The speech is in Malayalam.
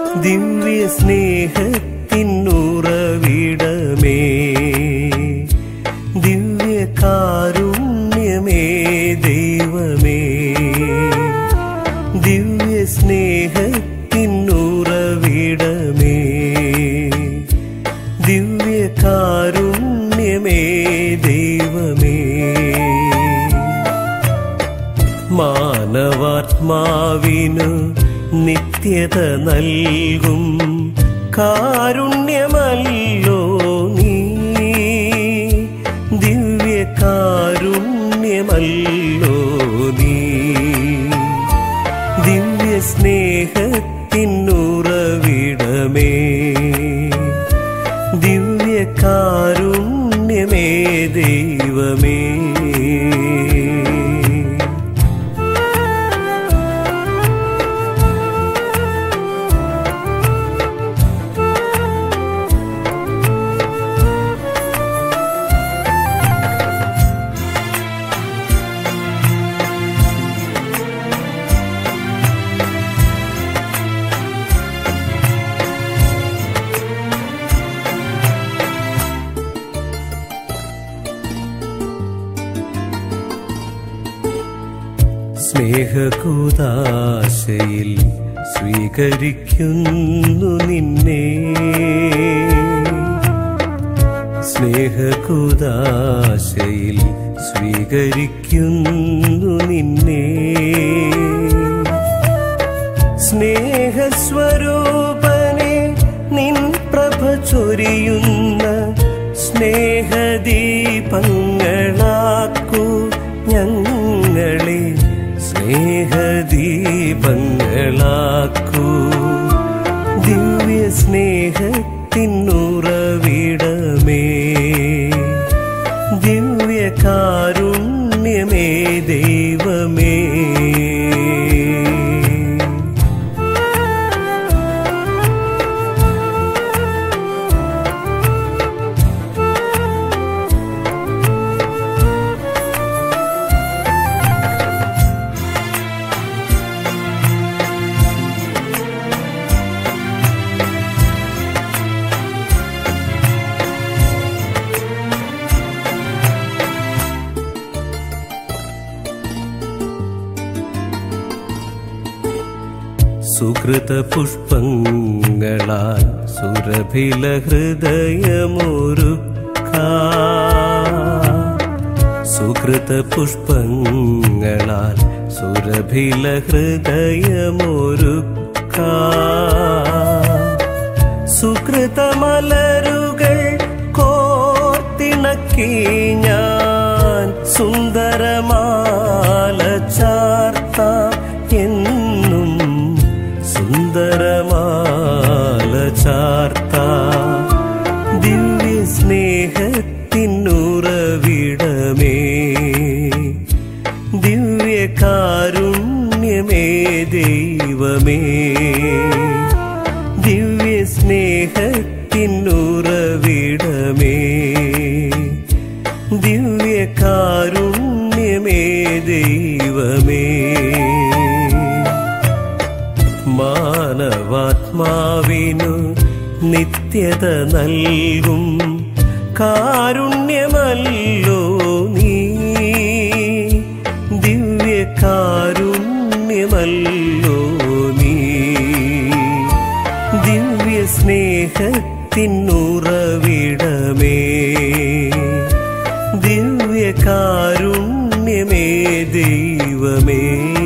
ദിവ്യ സ്നേഹത്തിനുറവിടമേ ദിവ്യ കാരുണ്യമേ ദൈവമേ ദിവ്യ സ്നേഹത്തിനുറവിടമേ ദിവ്യ കാരുണ്യമേ ദൈവമേ മാനവാത്മാവിനു നിത്യത നൽകും കാരുണ്യമല്ലോ നീ ദിവ്യ കാരുണ്യമല്ലോ നീ ദിവ്യ സ്നേഹത്തിനുറവിടമേ ദിവ്യ കാരുണ്യമേ ദൈവമേ സ്നേഹകൂതാശയിൽ സ്വീകരിക്കുന്നു നിന്നെ സ്നേഹകൂതാശയിൽ സ്വീകരിക്കുന്നു നിന്നെ സ്നേഹസ്വരൂപനെ നിൻ പ്രഭ ചൊരിയുന്ന സ്നേഹദീപങ്ങളാക്കൂ ഞങ്ങളെ സ്നേഹദീപങ്ങളാക്കൂ ദിവ്യ സ്നേഹത്തിനുറവിടമേ ദിവ്യ കാരുണ്യമേ ദൈവമേ സുഹൃത പുഷ്പങ്ങളാൽ സുരഭില ഹൃദയമൊരുക്ക സുഹൃത പുഷ്പങ്ങളാൽ സുരഭില ഹൃദയമൊരുക്ക സുകൃതമലരുകൾ കോർത്തിണക്കി ഞാൻ സുന്ദരമാല ചാർത്ത എന്നും സുന്ദരമാല ചാർത്ത ദിവ്യ സ്നേഹത്തിനുറവിടമേ ദിവ്യ കാരുണ്യമേ ദൈവമേ ദിവ്യ സ്നേഹത്തിനുറവിടമേ ദിവ്യ കാരുണ്യമേ ദൈവമേ മാനവാത്മാവിനു നിത്യത നൽകും കാരുണ്യമല്ലോ നീ ദിവ്യ കാരുണ്യമല്ലോ നീ ദിവ്യ സ്നേഹത്തിനുറവിടമേ ദിവ്യ കാരുണ്യമേ ദൈവമേ